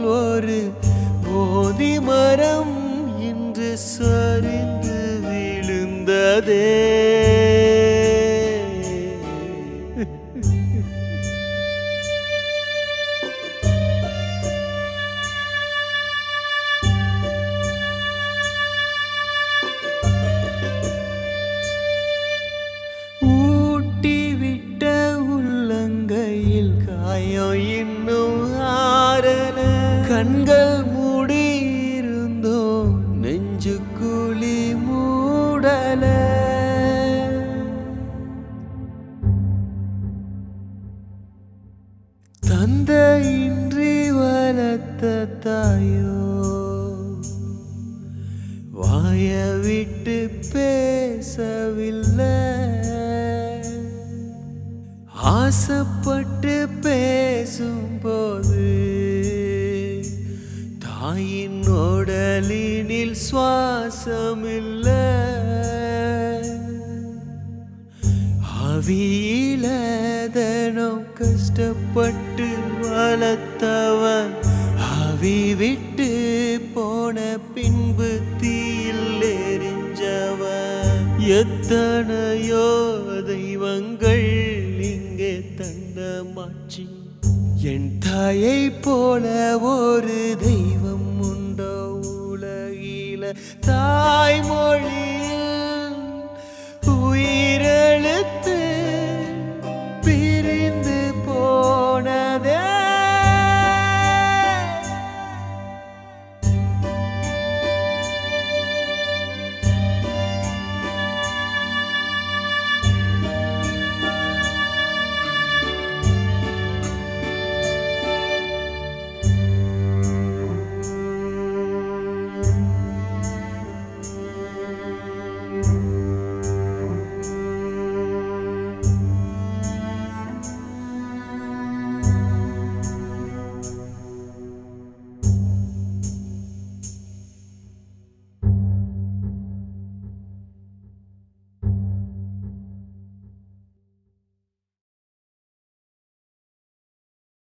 ஒரு போதி மரம் இன்று சரிந்து விழுந்ததே ஊட்டி விட்ட உள்ளங்கையில் காயம் இன்னும் ஆறல கண்கள் மூடி இருந்தோம் நெஞ்சு குழி மூடல தந்தையின்றி வளர்த்த தாயோ வாய விட்டு பேசவில்லை ஆசைப்பட்டு பேசும்போது தாயின் உடலினில் சுவாசமில்லை ஆவியில தினம் கஷ்டப்பட்டு வளர்த்தவன் ஆவி விட்டு போன பின்பு தீயில் எரிஞ்சவன் எத்தனையோ தெய்வங்கள் இங்கே தண்டமாச்சு என் தாயை போல ஒரு தெய்வம் உண்டோ உலகில தாய்மொழியில் உயிரெழுத்து